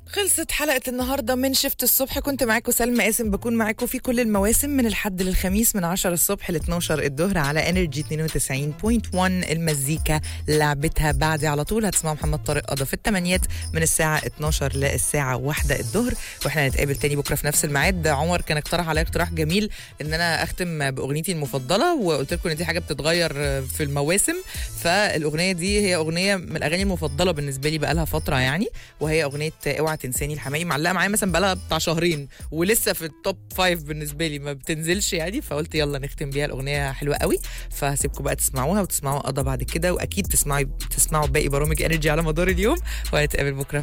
خلصت حلقة النهاردة من شفت الصبح كنت معاكم سلمى قاسم بكون معاكم في كل المواسم من الحد للخميس من 10 الصبح ل 12 الظهر على انرجي 92.1 المزيكا لعبتها بعدي على طول هتسمعوا محمد طارق قضى في الثمانيات من الساعة 12 للساعة 1 الظهر واحنا هنتقابل تاني بكرة في نفس الميعاد عمر كان اقترح عليا اقتراح جميل ان انا اختم باغنيتي المفضلة وقلت لكم ان دي حاجة بتتغير في المواسم فالاغنية دي هي اغنية من الاغاني المفضلة بالنسبة لي بقالها فترة يعني وهي اغنية اوعى تنساني الحماقي معلقه معايا مثلا بقالها بتاع شهرين ولسه في التوب فايف بالنسبه لي ما بتنزلش يعني فقلت يلا نختم بيها الاغنيه حلوه قوي فهسيبكم بقى تسمعوها وتسمعوا قضى بعد كده واكيد تسمعوا تسمعوا باقي برامج انرجي على مدار اليوم وهنتقابل بكره